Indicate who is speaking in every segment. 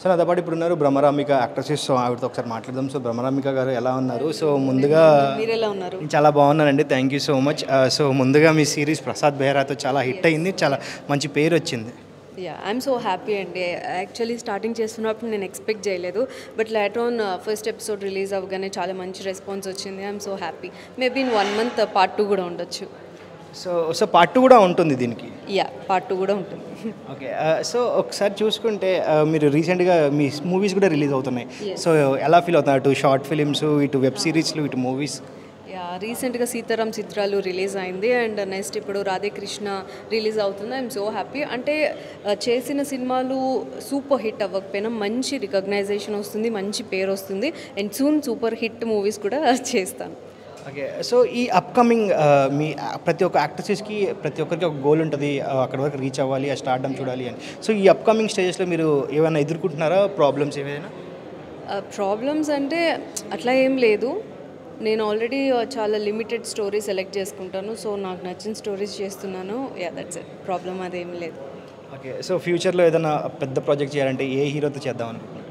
Speaker 1: so నాతో పాటు ఇప్పుడు ఉన్నారు బ్రహ్మరాంబిక యాక్ట్రసెస్ సో ఆవిడతో ఒకసారి మాట్లాడదాం సో బ్రహ్మరాంబిక గారు ఎలా ఉన్నారు సో ముందుగా
Speaker 2: మీరు ఎలా ఉన్నారు
Speaker 1: నేను చాలా బాగున్నానండి thank you so much so ముందుగా మీ సిరీస్ ప్రసాద్ బెహ్రాతో చాలా హిట్ అయింది చాలా మంచి పేరు వచ్చింది
Speaker 2: యా ఐఎమ్ సో హ్యాపీ అండి యాక్చువల్లీ స్టార్టింగ్ చేస్తున్నప్పుడు నేను ఎక్స్పెక్ట్ చేయలేదు but later on first episode release అవ్వగానే చాలా మంచి రెస్పాన్స్ వచ్చింది I'm so happy maybe in one month part two కూడా ఉండొచ్చు
Speaker 1: సో సో పార్ట్ కూడా ఉంటుంది దీనికి
Speaker 2: యా పార్ట్ టూ కూడా ఉంటుంది
Speaker 1: ఓకే సో ఒకసారి చూసుకుంటే ఆ, మీరు రీసెంట్గా మీ మూవీస్ కూడా రిలీజ్ అవుతున్నాయి సో ఎలా ఫీల్ అవుతున్నారు అటు షార్ట్ ఫిలిమ్స్ ఇటు వెబ్ సిరీస్లు ఇటు మూవీస్
Speaker 2: యా రీసెంట్గా సీతారాం చిత్రాలు రిలీజ్ అయింది అండ్ నెక్స్ట్ ఇప్పుడు రాధేకృష్ణ రిలీజ్ అవుతుంది ఐఎమ్ సో హ్యాపీ అంటే ఆ, చేసిన సినిమాలు సూపర్ హిట్ అవ్వకపోయినా మంచి రికగ్నైజేషన్ వస్తుంది మంచి పేరు వస్తుంది and soon super hit movies కూడా చేస్తాను
Speaker 1: ఓకే సో ఈ అప్కమింగ్ మీ ప్రతి ఒక్క యాక్ట్రసెస్కి ప్రతి ఒక్కరికి ఒక గోల్ ఉంటుంది ఆ, అక్కడ వరకు రీచ్ అవ్వాలి ఆ స్టార్డమ్ చూడాలి అని సో ఈ అప్కమింగ్ స్టేజెస్లో మీరు ఏమైనా ఎదుర్కొంటున్నారా ప్రాబ్లమ్స్ ఏవైనా
Speaker 2: ప్రాబ్లమ్స్ అంటే అట్లా ఏం లేదు నేను ఆల్రెడీ చాలా లిమిటెడ్ స్టోరీ సెలెక్ట్ చేసుకుంటాను సో నాకు నచ్చిన స్టోరీస్ చేస్తున్నాను యా దట్స్ ఇట్ ప్రాబ్లం అదేం లేదు
Speaker 1: ఓకే సో ఫ్యూచర్లో ఏదైనా పెద్ద ప్రాజెక్ట్ చేయాలంటే ఏ హీరోతో చేద్దాం అనుకుంటున్నారు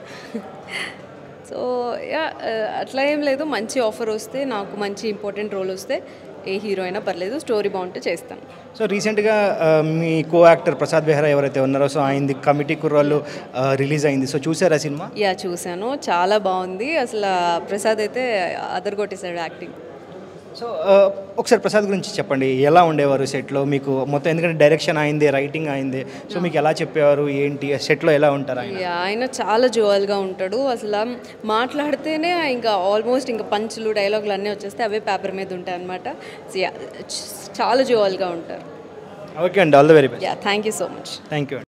Speaker 2: సో యా అట్లా ఏం లేదు మంచి ఆఫర్ వస్తే నాకు మంచి ఇంపార్టెంట్ రోల్ వస్తే ఏ హీరో అయినా పర్లేదు స్టోరీ బాగుంటే చేస్తాను
Speaker 1: సో రీసెంట్గా ఆ, మీ కో యాక్టర్ ప్రసాద్ బెహ్రా ఎవరైతే ఉన్నారో సో ఆయనది కమిటీ కుర్రాళ్ళు రిలీజ్ అయింది సో చూసారా సినిమా
Speaker 2: యా చూశాను చాలా బాగుంది అసలు ప్రసాద్ అయితే అదర్ కొట్టేశాడు యాక్టింగ్
Speaker 1: సో ఆ, ఒకసారి ప్రసాద్ గురించి చెప్పండి ఎలా ఉండేవారు సెట్లో మీకు మొత్తం ఎందుకంటే డైరెక్షన్ అయింది రైటింగ్ అయింది సో మీకు ఎలా చెప్పేవారు ఏంటి సెట్లో ఎలా ఉంటారు ఆయన
Speaker 2: యా, ఆయన చాలా జోవల్గా ఉంటాడు అసలు మాట్లాడితేనే ఇంకా ఆల్మోస్ట్ ఇంకా పంచులు డైలాగులు అన్నీ వచ్చేస్తే అవే పేపర్ మీద ఉంటాయి అనమాట చాలా జోవల్గా ఉంటారు
Speaker 1: ఓకే అండి all the very best
Speaker 2: yeah thank you so much
Speaker 1: thank you